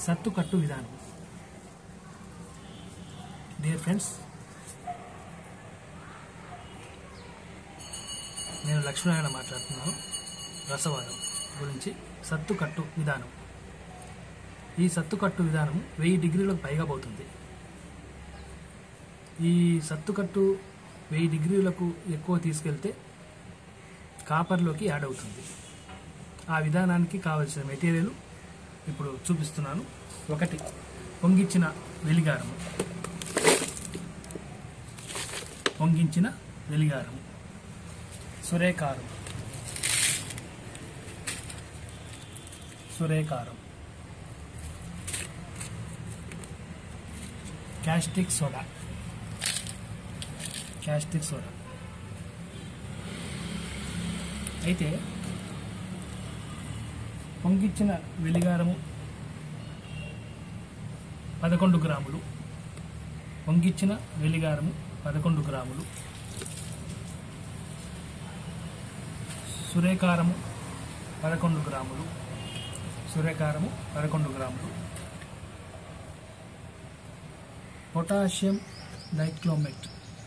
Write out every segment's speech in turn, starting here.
సత్తు కట్టు విధానం డియర్ ఫ్రెండ్స్ నేను లక్ష్మీనారాయణ మాట్లాడుతున్నాను రసవాదం గురించి సత్తు కట్టు విధానం ఈ సత్తు కట్టు విధానం వెయ్యి డిగ్రీలకు పైగా పోతుంది ఈ సత్తు కట్టు వెయ్యి డిగ్రీలకు ఎక్కువ తీసుకెళ్తే కాపర్లోకి యాడ్ అవుతుంది ఆ విధానానికి కావలసిన మెటీరియల్ ఇప్పుడు చూపిస్తున్నాను ఒకటి పొంగిచ్చిన వెలిగారము పొంగించిన వెలిగారము సురేకారం సురేకారం క్యాస్టిక్ సోడా క్యాస్టిక్ సోడా అయితే పొంగిచ్చిన వెలిగారము పదకొండు గ్రాములు పొంగిచ్చిన వెలిగారము పదకొండు గ్రాములు సురేకారము పదకొండు గ్రాములు సురేకారము పదకొండు గ్రాములు పొటాషియం డైక్లోమేట్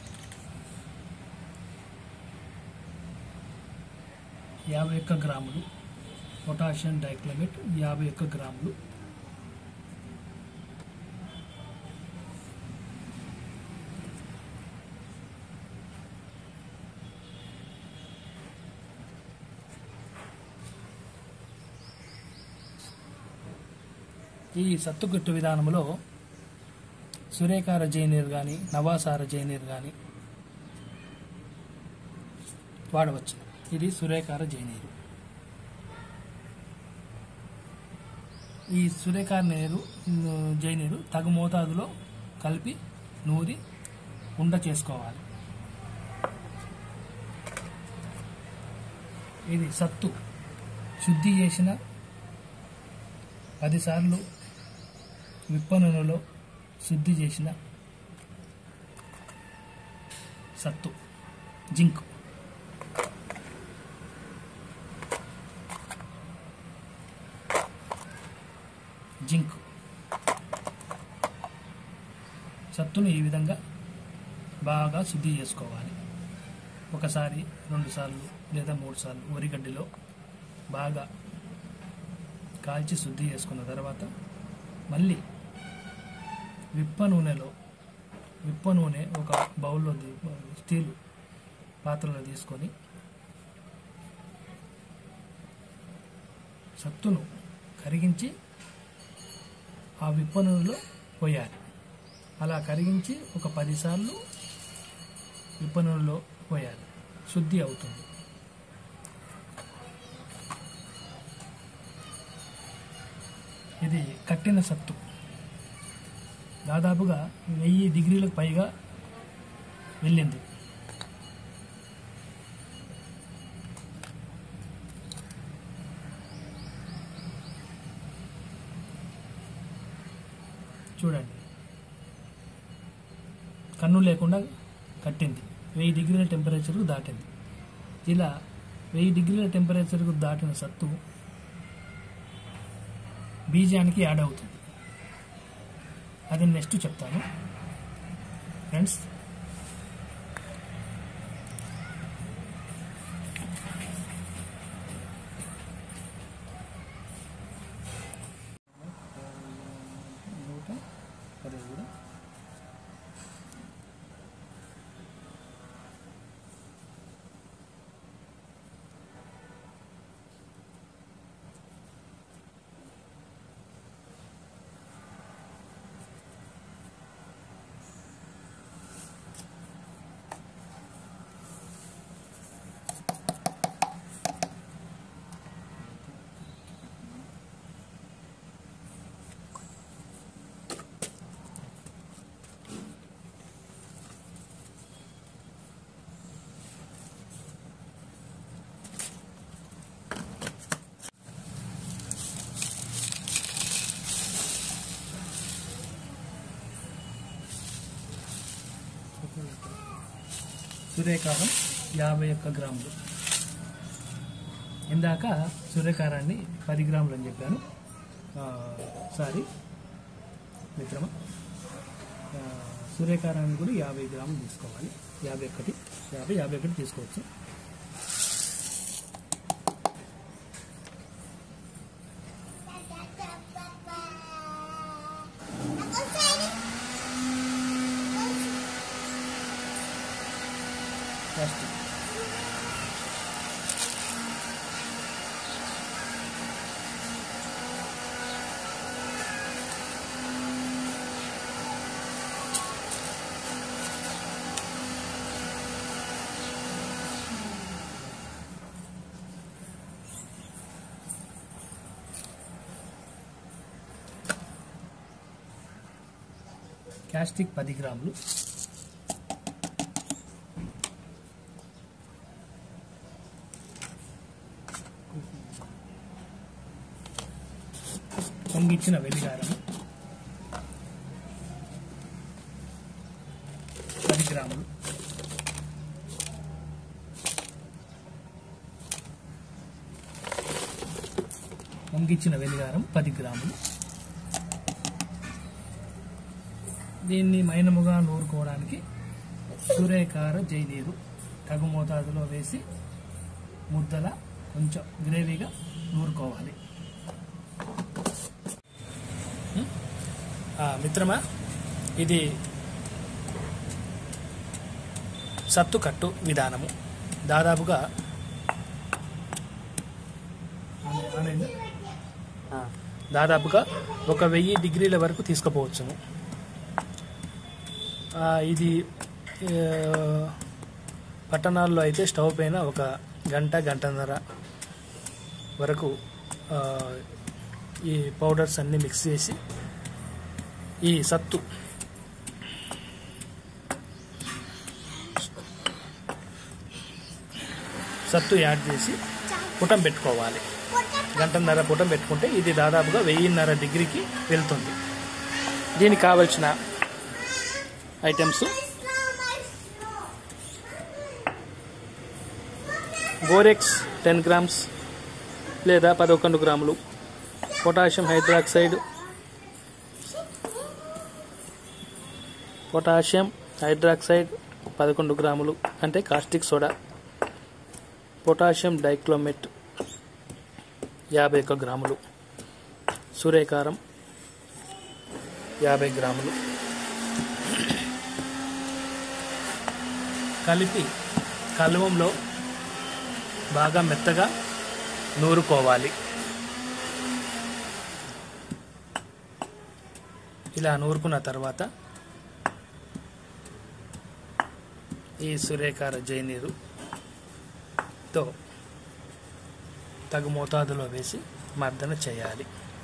యాభై ఒక్క గ్రాములు పొటాషియం డైక్లోమేట్ యాభై ఒక్క గ్రాములు ఈ సత్తుగుట్టు విధానంలో సురేకార జైనీర్ కానీ నవాసార జైనీర్ కానీ వాడవచ్చు ఇది సురేకార జైనీరు ఈ సురేకార నీరు ను- జైనీరు తగు మోతాదులో కలిపి నూరి ఉండ చేసుకోవాలి ఇది సత్తు శుద్ధి చేసిన పదిసార్లు విప్పనులలో శుద్ధి చేసిన సత్తు జింక్ జింక్ సత్తును ఈ విధంగా బాగా శుద్ధి చేసుకోవాలి ఒకసారి రెండు సార్లు లేదా మూడు సార్లు వరిగడ్డిలో బాగా కాల్చి శుద్ధి చేసుకున్న తర్వాత మళ్ళీ విప్ప నూనెలో విప్ప నూనె ఒక బౌల్లో తీ- స్టీల్ పాత్రలో తీసుకొని సత్తును కరిగించి ఆ విప్ప నూనెలో పోయాలి అలా కరిగించి ఒక పదిసార్లు విప్ప నూనెలో పోయాలి శుద్ధి అవుతుంది ఇది కట్టిన సత్తు దాదాపుగా వెయ్యి డిగ్రీలకు పైగా వెళ్ళింది చూడండి కన్ను లేకుండా కట్టింది వెయ్యి డిగ్రీల టెంపరేచర్కు దాటింది ఇలా వెయ్యి డిగ్రీల టెంపరేచర్కు దాటిన సత్తు బీజానికి యాడ్ అవుతుంది అది నెక్స్ట్ చెప్తాను ఫ్రెండ్స్ నూట పదిహేడు సూర్యకారం యాభై ఒక్క గ్రాములు ఇందాక సూర్యకారాన్ని పది గ్రాములు అని చెప్పాను ఆ, సారీ మిత్రమా ఆ, సూర్యకారాన్ని కూడా యాభై గ్రాములు తీసుకోవాలి యాభై ఒకటి యాభై యాభై ఒకటి తీసుకోవచ్చు ఫస్ట్ క్యాస్టిక్ పది గ్రాములు పొంగిచ్చిన వెల్లిగారం పది గ్రాములు పొంగిచ్చిన వెల్లిగారం పది గ్రాములు దీన్ని మైనముగా నూరుకోవడానికి సూర్యకార జైనీరు తగు మోతాదులో వేసి ముద్దల కొంచెం గ్రేవీగా నూరుకోవాలి ఆ, మిత్రమా ఇది సత్తు కట్టు విధానము దాదాపుగా ఆనే- ఆనేందా? ఆ, దాదాపుగా ఒక వెయ్యి డిగ్రీల వరకు తీసుకుపోవచ్చును ఆ, ఇది ఆ, పట్టణాల్లో అయితే స్టవ్ పైన ఒక గంట గంటన్నర వరకు ఆ, ఈ పౌడర్స్ అన్నీ మిక్స్ చేసి ఈ సత్తు సత్తు యాడ్ చేసి పుటం పెట్టుకోవాలి గంటన్నర పుటం పెట్టుకుంటే ఇది దాదాపుగా వెయ్యిన్నర డిగ్రీకి వెళ్తుంది దీనికి కావలసిన ఐటమ్స్ బోరెక్స్ టెన్ గ్రామ్స్ లేదా పదకొండు గ్రాములు పొటాషియం హైడ్రాక్సైడ్ పొటాషియం హైడ్రాక్సైడ్ పదకొండు గ్రాములు అంటే కాస్టిక్ సోడా పొటాషియం డైక్లోమెట్ యాభై ఒక్క గ్రాములు సూర్యకారం యాభై గ్రాములు కలిపి కలువంలో బాగా మెత్తగా నూరుకోవాలి ఇలా నూరుకున్న తర్వాత ఈ సూర్యకార జైనీరుతో తగు మోతాదులో వేసి మర్దన చేయాలి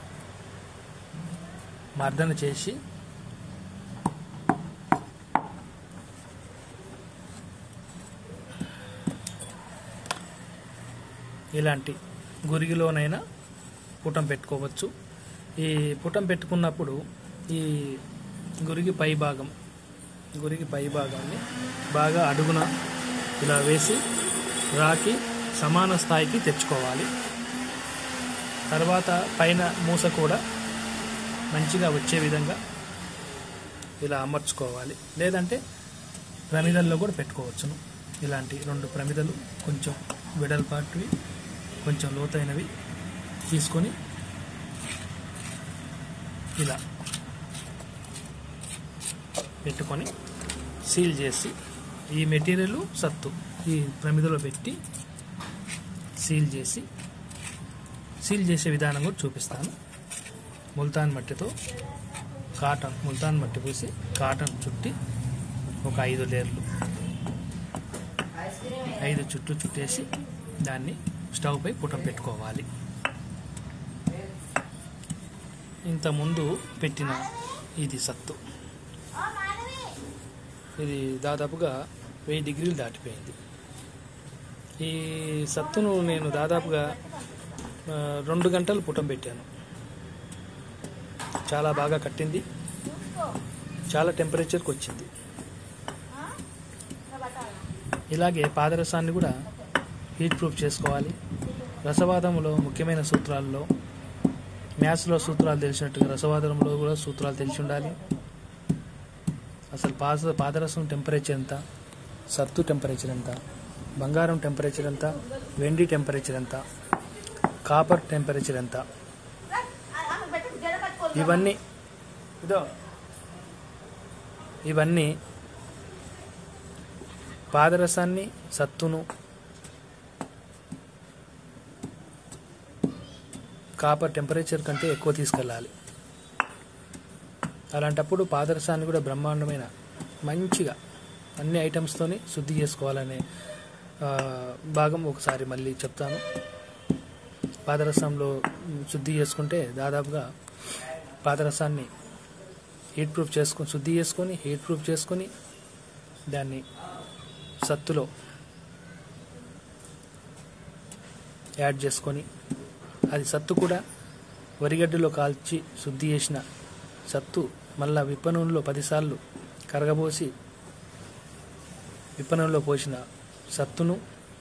మర్దన చేసి ఇలాంటి గురిగిలోనైనా పుటం పెట్టుకోవచ్చు ఈ పుటం పెట్టుకున్నప్పుడు ఈ గురిగి పై భాగం గురికి పై భాగాన్ని బాగా అడుగున ఇలా వేసి రాకి సమాన స్థాయికి తెచ్చుకోవాలి తర్వాత పైన మూస కూడా మంచిగా వచ్చే విధంగా ఇలా అమర్చుకోవాలి లేదంటే ప్రమిదల్లో కూడా పెట్టుకోవచ్చును ఇలాంటి రెండు ప్రమిదలు కొంచెం వెడల్పాటివి కొంచెం లోతైనవి తీసుకొని ఇలా పెట్టుకొని సీల్ చేసి ఈ మెటీరియల్ సత్తు ఈ ప్రమిదలో పెట్టి సీల్ చేసి సీల్ చేసే విధానం కూడా చూపిస్తాను ముల్తాన్ మట్టితో కాటన్ ముల్తాన్ మట్టి పూసి కాటన్ చుట్టి ఒక ఐదు లేర్లు ఐదు చుట్టూ చుట్టేసి దాన్ని స్టవ్ పై పుటం పెట్టుకోవాలి ఇంతకుముందు పెట్టిన ఇది సత్తు ఇది దాదాపుగా వెయ్యి డిగ్రీలు దాటిపోయింది ఈ సత్తును నేను దాదాపుగా ఆ, రెండు గంటలు పుటం పెట్టాను చాలా బాగా కట్టింది చాలా టెంపరేచర్కి వచ్చింది ఇలాగే పాదరసాన్ని కూడా హీట్ ప్రూఫ్ చేసుకోవాలి రసవాదంలో ముఖ్యమైన సూత్రాల్లో మ్యాథ్స్లో సూత్రాలు తెలిసినట్టుగా రసవాదనంలో కూడా సూత్రాలు తెలిసి ఉండాలి అసలు పాత పాదరసం టెంపరేచర్ ఎంత సత్తు టెంపరేచర్ ఎంత బంగారం టెంపరేచర్ ఎంత వెండి టెంపరేచర్ ఎంత కాపర్ టెంపరేచర్ ఎంత ఇవన్నీ ఇదో ఇవన్నీ పాదరసాన్ని సత్తును కాపర్ టెంపరేచర్ కంటే ఎక్కువ తీసుకెళ్ళాలి అలాంటప్పుడు పాదరసాన్ని కూడా బ్రహ్మాండమైన మంచిగా అన్ని ఐటమ్స్తోని శుద్ధి చేసుకోవాలనే ఆ, భాగం ఒకసారి మళ్ళీ చెప్తాను పాదరసంలో శుద్ధి చేసుకుంటే దాదాపుగా పాదరసాన్ని హీట్ ప్రూఫ్ చేసుకొని శుద్ధి చేసుకొని హీట్ ప్రూఫ్ చేసుకొని దాన్ని సత్తులో యాడ్ చేసుకొని అది సత్తు కూడా వరిగడ్డలో కాల్చి శుద్ధి చేసిన సత్తు మళ్ళా విప్పనంలో పదిసార్లు కరగబోసి విప్పనంలో పోసిన సత్తును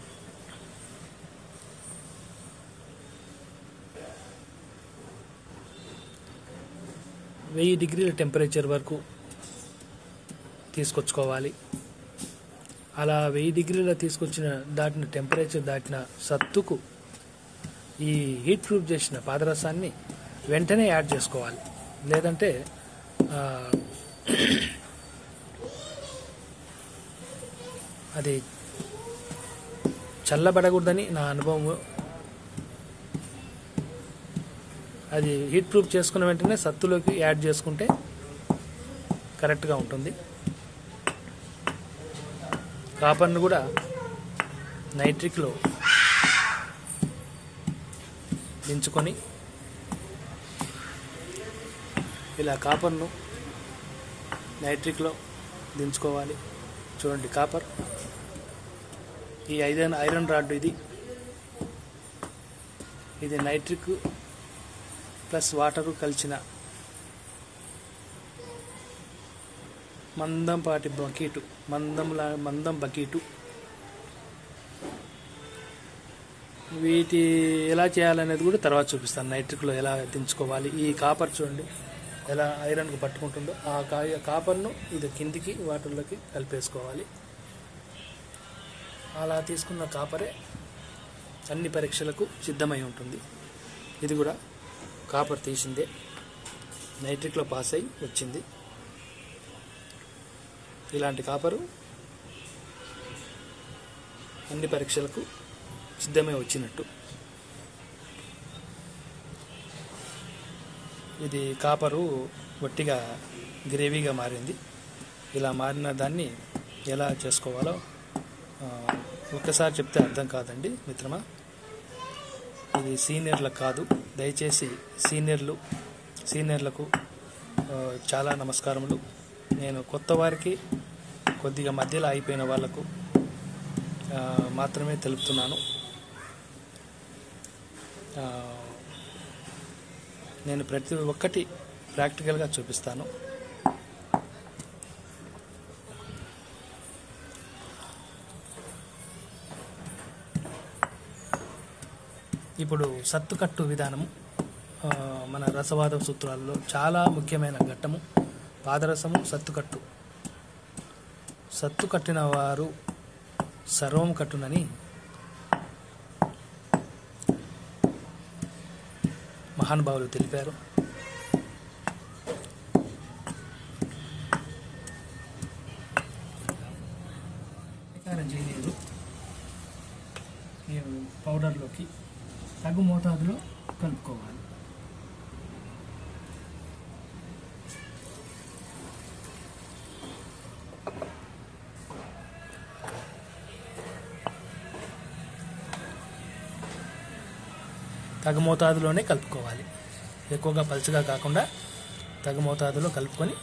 వెయ్యి డిగ్రీల టెంపరేచర్ వరకు తీసుకొచ్చుకోవాలి అలా వెయ్యి డిగ్రీల తీసుకొచ్చిన దాటిన టెంపరేచర్ దాటిన సత్తుకు ఈ హీట్ ప్రూఫ్ చేసిన పాదరసాన్ని వెంటనే యాడ్ చేసుకోవాలి లేదంటే ఆ, అది చల్లబడకూడదని నా అనుభవం అది హీట్ ప్రూఫ్ చేసుకున్న వెంటనే సత్తులోకి యాడ్ చేసుకుంటే కరెక్ట్గా ఉంటుంది కాపర్ను కూడా నైట్రిక్లో దించుకొని ఇలా కాపర్ను నైట్రిక్లో దించుకోవాలి చూడండి కాపర్ ఈ ఐరన్ ఐరన్ రాడ్ ఇది ఇది నైట్రిక్ ప్లస్ వాటరు కలిసిన మందంపాటి బకీటు మందంలా మందం బకీటు వీటి ఎలా చేయాలనేది కూడా తర్వాత చూపిస్తాను నైట్రిక్లో ఎలా దించుకోవాలి ఈ కాపర్ చూడండి ఎలా ఐరన్కు పట్టుకుంటుందో ఆ కా- కాపర్ను ఇది కిందికి వాటర్లోకి కలిపేసుకోవాలి అలా తీసుకున్న కాపరే అన్ని పరీక్షలకు సిద్ధమై ఉంటుంది ఇది కూడా కాపర్ తీసిందే నైట్రిక్లో పాస్ అయి వచ్చింది ఇలాంటి కాపరు అన్ని పరీక్షలకు సిద్ధమై వచ్చినట్టు ఇది కాపరు వట్టిగా గ్రేవీగా మారింది ఇలా మారిన దాన్ని ఎలా చేసుకోవాలో ఆ, ఒక్కసారి చెప్తే అర్థం కాదండి మిత్రమా ఇది సీనియర్లకు కాదు దయచేసి సీనియర్లు సీనియర్లకు ఆ, చాలా నమస్కారములు నేను కొత్త వారికి కొద్దిగా మధ్యలో అయిపోయిన వాళ్లకు ఆ, మాత్రమే తెలుపుతున్నాను ఆ, నేను ప్రతి ఒక్కటి ప్రాక్టికల్గా చూపిస్తాను ఇప్పుడు సత్తుకట్టు విధానము ఆ, మన రసవాద సూత్రాల్లో చాలా ముఖ్యమైన ఘట్టము పాదరసము సత్తుకట్టు సత్తు కట్టిన వారు సర్వం కట్టునని మహానుభావులు తెలిపారు జీడీలు ఈ పౌడర్లోకి తగు మోతాదులో కలుపుకోవాలి తగు మోతాదులోనే కలుపుకోవాలి ఎక్కువగా పలుచగా కాకుండా తగు మోతాదులో కలుపుకొని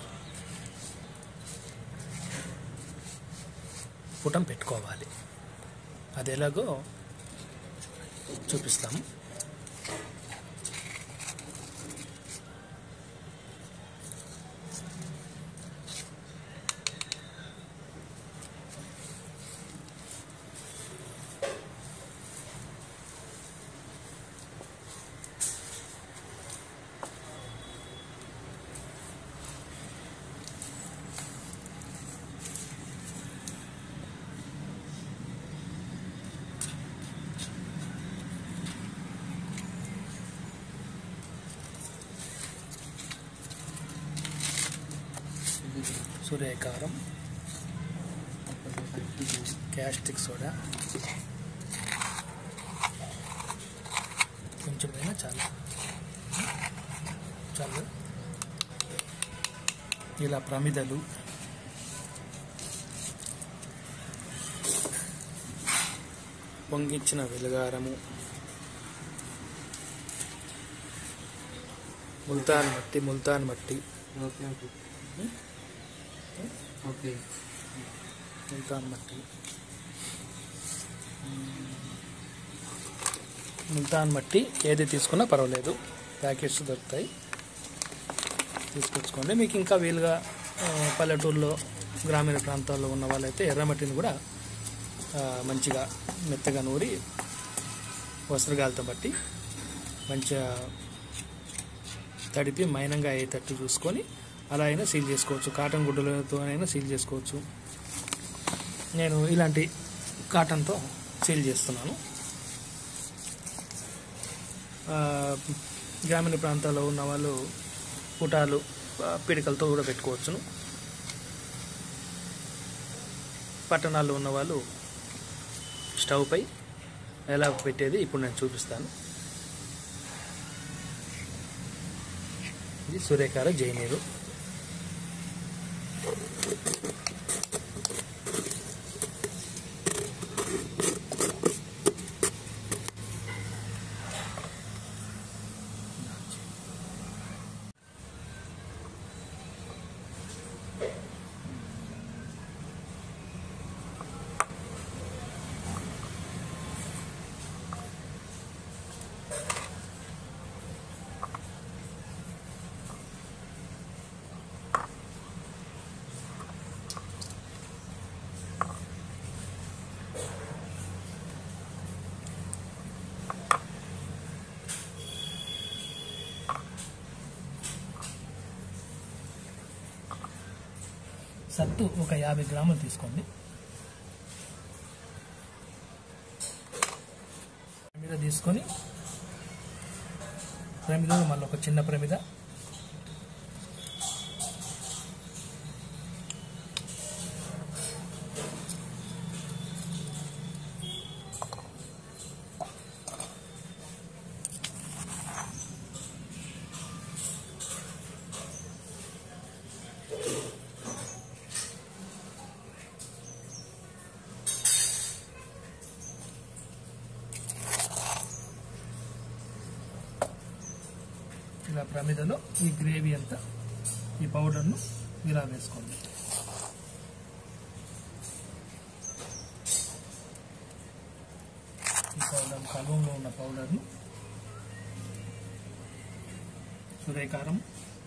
పుటం పెట్టుకోవాలి అది ఎలాగో చూపిస్తాము సూర్యకారం క్యాస్టిక్ సోడా కొంచెం అయినా చాలు చాలు ఇలా ప్రమిదలు పొంగించిన వెలుగారము ముల్తాన్ మట్టి ముల్తాన్ మట్టి ఓకే ఓకే ఓకే ముల్తాన్ మట్టి ముల్తాన్ మట్టి ఏది తీసుకున్నా పర్వాలేదు ప్యాకెట్స్ దొరుకుతాయి తీసుకొచ్చుకోండి మీకు ఇంకా వీలుగా ఆ, పల్లెటూరులో గ్రామీణ ప్రాంతాల్లో ఉన్న వాళ్ళైతే ఎర్రమట్టిని కూడా ఆ, మంచిగా మెత్తగా నూరి వస్త్రగాలతో బట్టి మంచిగా తడిపి మైనంగా అయ్యేటట్టు చూసుకొని అలా అయినా సీల్ చేసుకోవచ్చు కాటన్ గుడ్డలతో అయినా సీల్ చేసుకోవచ్చు నేను ఇలాంటి కాటన్తో సీల్ చేస్తున్నాను ఆ, గ్రామీణ ప్రాంతాల్లో ఉన్న వాళ్ళు పుటాలు ఆ, పిడికలతో కూడా పెట్టుకోవచ్చును పట్టణాల్లో ఉన్న వాళ్ళు స్టవ్ పై ఎలా పెట్టేది ఇప్పుడు నేను చూపిస్తాను ఇది సూర్యకార జైనీరు సత్తు ఒక యాభై గ్రాములు తీసుకోండి ప్రమిద తీసుకొని ప్రమిదలో మళ్ళీ ఒక చిన్న ప్రమిద ఇలా ప్రమిదలో ఈ గ్రేవీ అంతా ఈ పౌడర్ను ఇలా వేసుకోండి ఈ పౌడర్ కలువంలో ఉన్న పౌడర్ను సూర్యకారం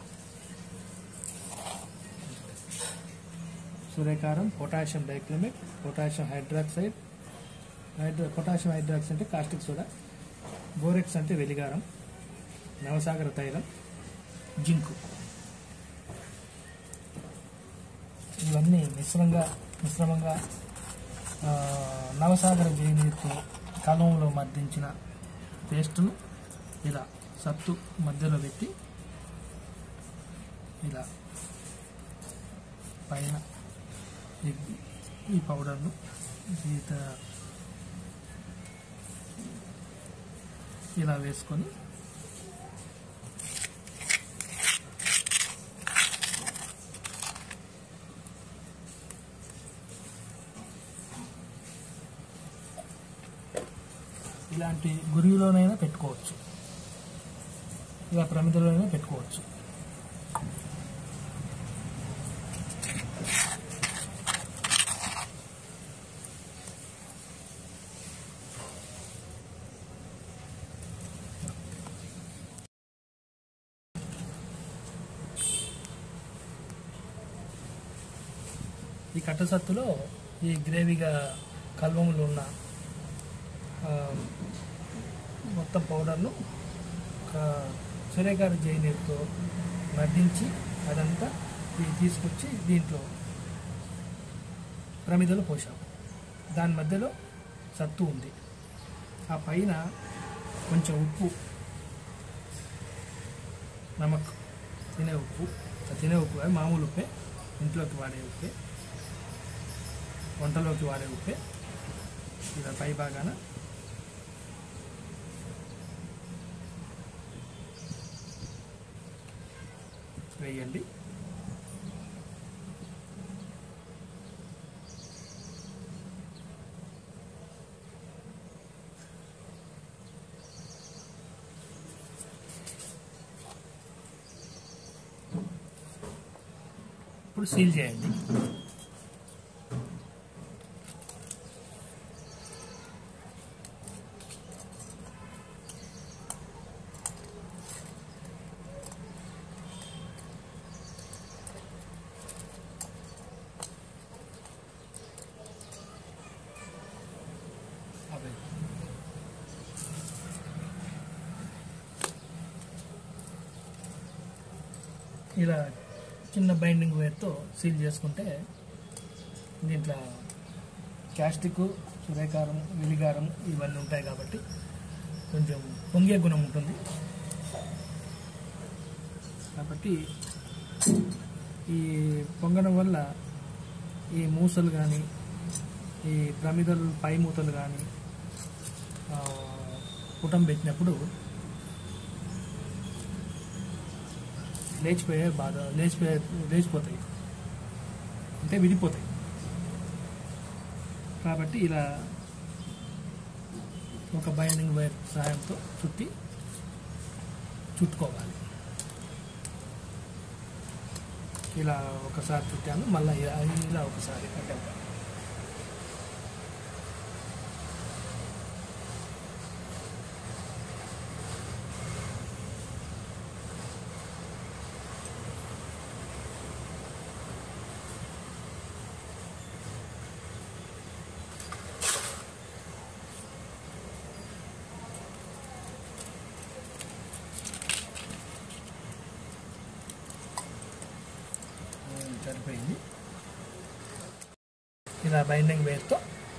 సూర్యకారం potassium dichromate potassium hydroxide hydra potassium hydroxide అంటే కాస్టిక్ సోడా బోరెక్స్ అంటే వెలిగారం నవసాగర తైలం జింకు ఇవన్నీ మిశ్రంగా మిశ్రమంగా ఆ, నవసాగర జైనీతో కలంలో మర్దించిన పేస్టును ఇలా సత్తు మధ్యలో పెట్టి ఇలా పైన ఈ- ఈ పౌడర్ను ఈత ఇలా వేసుకొని ఇలాంటి గురిలోనైనా పెట్టుకోవచ్చు ఇలా ప్రమిదలోనైనా పెట్టుకోవచ్చు ఈ కట్టసత్తులో ఈ గ్రేవీగా కల్వములు ఉన్న ఆ, మొత్తం పౌడర్ను ఒక సూర్యకారు జైనీరుతో మర్దించి అదంతా ఇది తీసుకొచ్చి దీంట్లో ప్రమిదలో పోసాం దాని మధ్యలో సత్తు ఉంది ఆ పైన కొంచెం ఉప్పు నమక్ తినే ఉప్పు ఆ తినే ఉప్పు కాదు, మామూలు ఉప్పే ఇంట్లోకి వాడే ఉప్పే వంటలోకి వాడే ఉప్పే ఇలా పై భాగాన వేయండి ఇప్పుడు సీల్ చేయండి అదే ఇలా చిన్న బైండింగ్ వేర్తో సీల్ చేసుకుంటే దీంట్లో క్యాస్టిక్ సురేకారం వెలిగారం ఇవన్నీ ఉంటాయి కాబట్టి కొంచెం పొంగే గుణం ఉంటుంది కాబట్టి ఈ పొంగడం వల్ల ఈ మూసలు కానీ ఈ ప్రమిదలు పై మూతలు కానీ పుటం పెట్టినప్పుడు లేచిపోయే బాధ లేచిపోయే లేచిపోతాయి అంటే విడిపోతాయి కాబట్టి ఇలా ఒక బైండింగ్ వైర్ సహాయంతో చుట్టి చుట్టుకోవాలి ఇలా ఒకసారి చుట్టాను మళ్ళీ ఇలా ఒకసారి అంటే సరిపోయింది ఇలా బైండింగ్ వేర్తో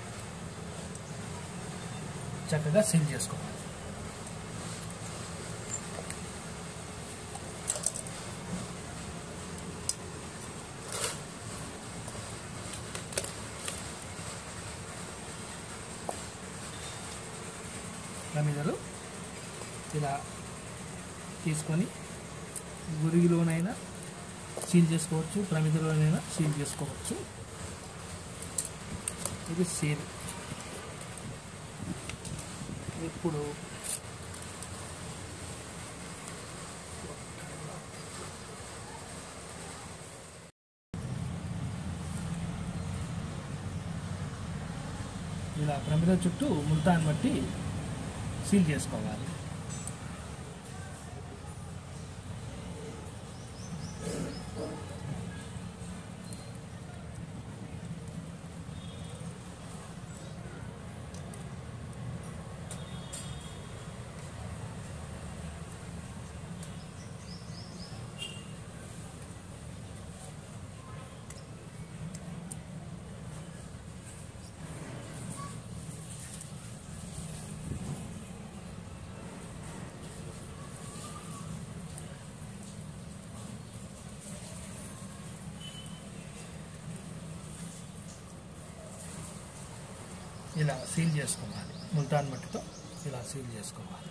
చక్కగా సీల్ చేసుకోవాలి ప్రమిదలు ఇలా తీసుకొని గురిగిలోనైనా సీల్ చేసుకోవచ్చు ప్రమిదలోనైనా సీల్ చేసుకోవచ్చు ఇది సీల్ ఇప్పుడు ఇలా ప్రమిద చుట్టూ ముల్తాన్ బట్టి సీల్ చేసుకోవాలి ఇలా సీల్ చేసుకోవాలి ముల్తాన్ మట్టితో ఇలా సీల్ చేసుకోవాలి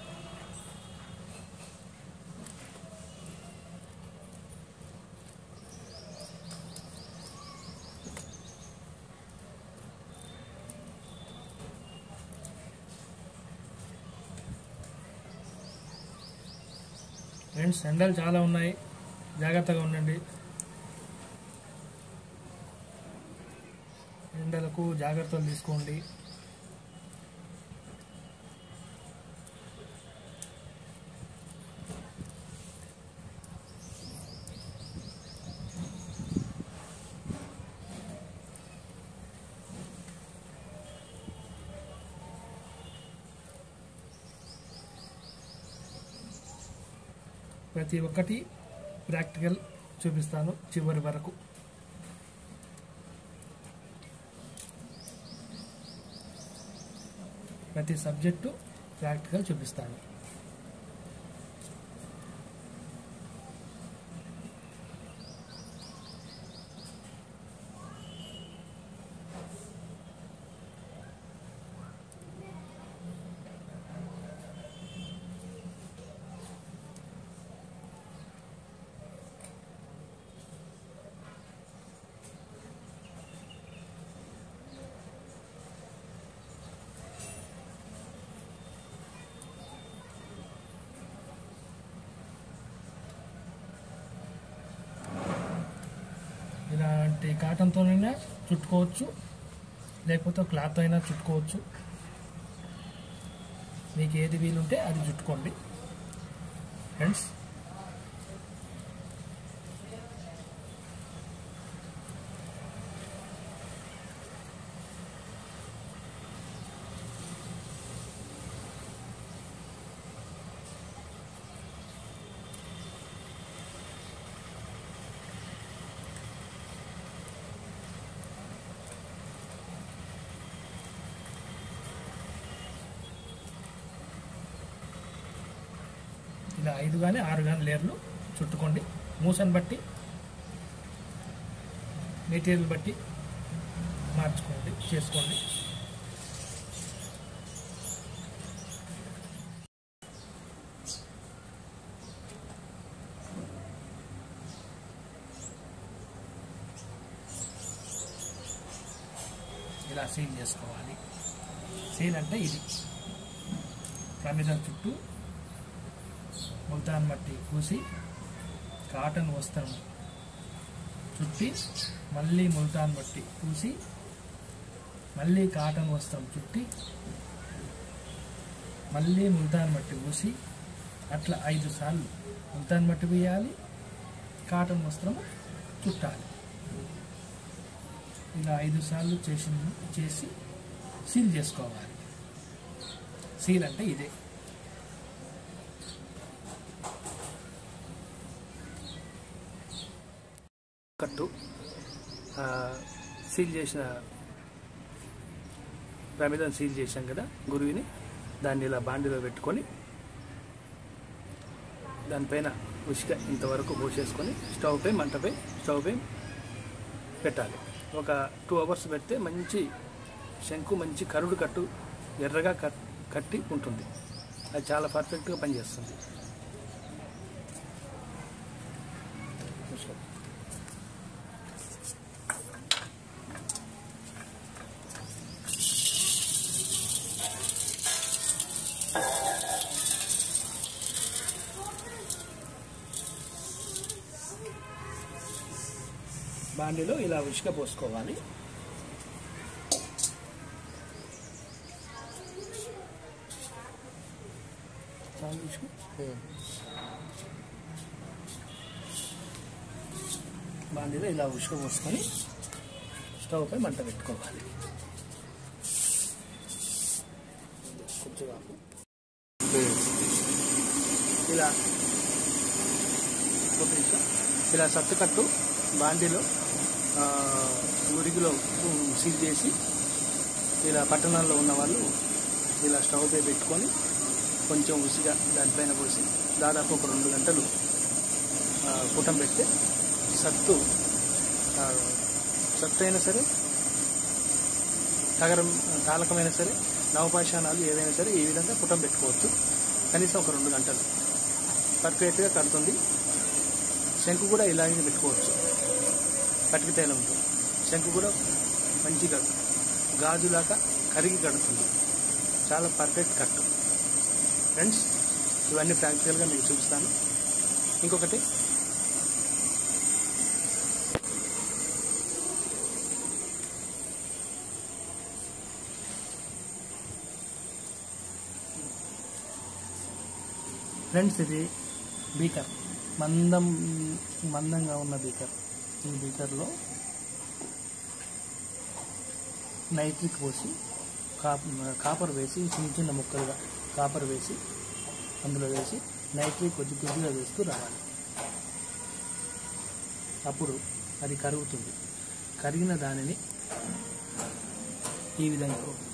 ఫ్రెండ్స్ ఎండలు చాలా ఉన్నాయి జాగ్రత్తగా ఉండండి ఎండలకు జాగ్రత్తలు తీసుకోండి ప్రతి ఒక్కటి ప్రాక్టికల్ చూపిస్తాను చివరి వరకు ప్రతి సబ్జెక్టు ప్రాక్టికల్ చూపిస్తాను అంటే కాటన్తోనైనా చుట్టుకోవచ్చు లేకపోతే క్లాత్ అయినా చుట్టుకోవచ్చు మీకు ఏది వీలుంటే అది చుట్టుకోండి ఫ్రెండ్స్ ఇలా ఐదు కానీ ఆరు కానీ లేయర్లు చుట్టుకోండి మూసని బట్టి మెటీరియల్ బట్టి మార్చుకోండి చేసుకోండి ఇలా సీల్ చేసుకోవాలి సీల్ అంటే ఇది ప్రమిదం చుట్టూ ముల్తాన్ మట్టి పూసి కాటన్ వస్త్రం చుట్టి మళ్ళీ ముల్తాన్ మట్టి పూసి మళ్ళీ కాటన్ వస్త్రం చుట్టి మళ్ళీ ముల్తాన్ మట్టి పూసి అట్లా ఐదు సార్లు ముల్తాన్ మట్టి వేయాలి కాటన్ వస్త్రం చుట్టాలి ఇలా ఐదు సార్లు చేసి చేసి సీల్ చేసుకోవాలి సీల్ అంటే ఇదే కట్టు ఆ, సీల్ చేసిన ప్రమిదం సీల్ చేశాం కదా గురువిని దాన్ని ఇలా బాండిలో పెట్టుకొని దానిపైన ఉసిక ఇంతవరకు పోసేసుకొని స్టవ్ పై మంటపై స్టవ్ పై పెట్టాలి ఒక టూ అవర్స్ పెడితే మంచి శంకు మంచి కరుడు కట్టు ఎర్రగా కట్ కట్టి ఉంటుంది అది చాలా పర్ఫెక్ట్గా పనిచేస్తుంది బాండిలో ఇలా ఉసుక పోసుకోవాలి చాలు ఉసుక బాండిలో ఇలా ఉసుక పోసుకొని స్టవ్ పై మంట పెట్టుకోవాలి కొంచెం ఆపు. ఇలా ఒక నిమిషం. ఇలా సత్తుకట్టు బాండీలో ఆ, మురిగిలో ఉమ్, సీల్ చేసి ఇలా పట్టణాల్లో ఉన్న వాళ్ళు ఇలా స్టవ్ పై పెట్టుకొని కొంచెం ఉసిగా దానిపైన పోసి దాదాపు ఒక రెండు గంటలు ఆ, పుటం పెడితే సత్తు ఆ, సత్తు అయినా సరే తగరం తాలకమైనా సరే నవపాషాణాలు ఏదైనా సరే ఈ విధంగా పుటం పెట్టుకోవచ్చు కనీసం ఒక రెండు గంటలు పర్ఫెక్ట్గా కడుతుంది శంకు కూడా ఇలాగే పెట్టుకోవచ్చు కటిక తైలంతో శంకు కూడా మంచిగా గాజులాగా కరిగి కడుతుంది చాలా పర్ఫెక్ట్ కట్టు ఫ్రెండ్స్ ఇవన్నీ ప్రాక్టికల్గా మీకు చూపిస్తాను ఇంకొకటి ఫ్రెండ్స్ ఇది బీకర్ మందం మందంగా ఉన్న బీకర్ ఈ బీకర్లో నైట్రిక్ పోసి కాప్ కాపర్ వేసి చిన్న చిన్న ముక్కలుగా కాపర్ వేసి అందులో వేసి నైట్రిక్ కొద్ది కొద్దిగా వేస్తూ రావాలి అప్పుడు అది కరుగుతుంది కరిగిన దానిని ఈ విధంగా